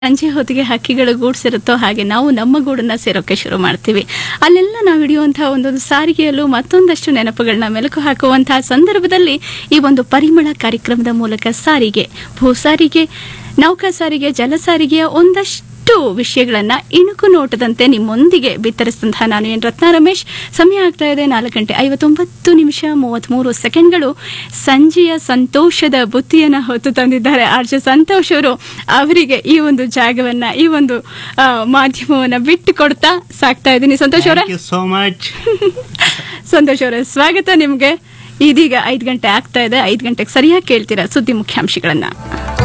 ಸಂಜೆ ಹೊತ್ತಿಗೆ ಹಕ್ಕಿಗಳು ಗೂಡು ಸೇರುತ್ತೋ ಹಾಗೆ ನಾವು ನಮ್ಮ ಗೂಡನ್ನ ಸೇರೋಕೆ ಶುರು ಮಾಡ್ತೀವಿ ಅಲ್ಲೆಲ್ಲ ನಾವು ಹಿಡಿಯುವಂತಹ ಒಂದೊಂದು ಸಾರಿಗೆಯಲ್ಲೂ ಮತ್ತೊಂದಷ್ಟು ನೆನಪುಗಳನ್ನ ಮೆಲುಕು ಹಾಕುವಂತಹ ಸಂದರ್ಭದಲ್ಲಿ ಈ ಒಂದು ಪರಿಮಳ ಕಾರ್ಯಕ್ರಮದ ಮೂಲಕ ಸಾರಿಗೆ ಭೂ ಸಾರಿಗೆ ನೌಕಾ ಸಾರಿಗೆ ಜಲ ಸಾರಿಗೆಯ ಒಂದಷ್ಟು ವಿಷಯಗಳನ್ನ ಇಣುಕು ನೋಟದಂತೆ ನಿಮ್ಮೊಂದಿಗೆ ಬಿತ್ತರಿಸಿದಂತಹ ನಾನು ಎನ್ ರತ್ನ ರಮೇಶ್ ಸಮಯ ಆಗ್ತಾ ಇದೆ ನಾಲ್ಕು ಗಂಟೆ ಐವತ್ತೊಂಬತ್ತು ನಿಮಿಷ ಮೂವತ್ಮೂರು ಸೆಕೆಂಡ್ಗಳು ಸಂಜೆಯ ಸಂತೋಷದ ಬುತ್ತಿಯನ್ನ ಹೊತ್ತು ತಂದಿದ್ದಾರೆ ಆರ್ ಜೆ ಸಂತೋಷ್ ಅವರು ಅವರಿಗೆ ಈ ಒಂದು ಜಾಗವನ್ನ ಈ ಒಂದು ಆ, ಮಾಧ್ಯಮವನ್ನ ಬಿಟ್ಟು ಕೊಡ್ತಾ ಸಾಕ್ತಾ ಇದ್ದೀನಿ ಸಂತೋಷ್ ಅವರೇ thank you so much Santosh ಅವರೇ ಸ್ವಾಗತ ನಿಮ್ಗೆ ಇದೀಗ ಐದು ಗಂಟೆ ಆಗ್ತಾ ಇದೆ ಐದು ಗಂಟೆಗೆ ಸರಿಯಾಗಿ ಕೇಳ್ತೀರಾ ಸುದ್ದಿ ಮುಖ್ಯಾಂಶಗಳನ್ನ